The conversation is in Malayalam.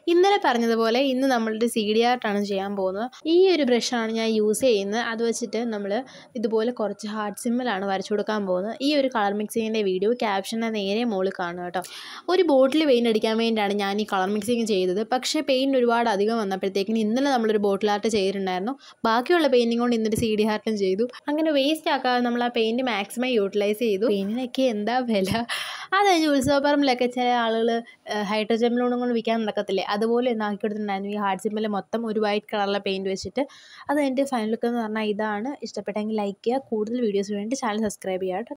ഇന്നലെ പറഞ്ഞതുപോലെ ഇന്ന് നമ്മളുടെ സി ഡി ആർട്ടാണ് ചെയ്യാൻ പോകുന്നത് ഈ ഒരു ബ്രഷാണ് ഞാൻ യൂസ് ചെയ്യുന്നത് അത് വെച്ചിട്ട് നമ്മൾ ഇതുപോലെ കുറച്ച് ഹാർട്ട് സിമ്പിളാണ് വരച്ചു കൊടുക്കാൻ പോകുന്നത് ഈ ഒരു കളർ മിക്സിങ്ങിൻ്റെ വീഡിയോ ക്യാപ്ഷൻ്റെ നേരെ മുകളിൽ കാണുക കേട്ടോ ഒരു ബോട്ടിൽ പെയിൻ്റ് അടിക്കാൻ വേണ്ടിയിട്ടാണ് ഞാൻ ഈ കളർ മിക്സിങ് ചെയ്തത് പക്ഷേ പെയിൻറ്റ് ഒരുപാട് അധികം വന്നപ്പോഴത്തേക്കിന് ഇന്നലെ നമ്മളൊരു ബോട്ടിൽ ആർട്ട് ചെയ്തിട്ടുണ്ടായിരുന്നു ബാക്കിയുള്ള പെയിൻറ്റിങ് കൊണ്ട് ഇന്നൊരു സി ഡി ആർട്ടും ചെയ്തു അങ്ങനെ വേസ്റ്റ് ആക്കാതെ നമ്മൾ ആ പെയിൻറ്റ് മാക്സിമം യൂട്ടിലൈസ് ചെയ്തു പെയിൻറ്റിനൊക്കെ എന്താ വില അത് കഴിഞ്ഞ് ഉത്സവപ്പറമ്പിലൊക്കെ ചില ആളുകൾ ഹൈഡ്രജൻ ബലൂണും കൊണ്ട് വിൽക്കാൻ നടക്കത്തില്ലേ അതുപോലെ ഒന്ന് ആക്കി കൊടുത്തിട്ടുണ്ടായിരുന്നു ഈ ഹാർട്ട് സിമ്പിൾ മൊത്തം ഒരു വൈറ്റ് കളറിലെ പെയിൻറ്റ് വെച്ചിട്ട് അത് എൻ്റെ ഫൈനൽ ലുക്ക് എന്ന് പറഞ്ഞാൽ ഇതാണ് ഇഷ്ടപ്പെട്ടെങ്കിൽ ലൈക്ക് ചെയ്യുക കൂടുതൽ വീഡിയോസ് വേണ്ടി ചാനൽ സബ്സ്ക്രൈബ് ചെയ്യുക കേട്ടോ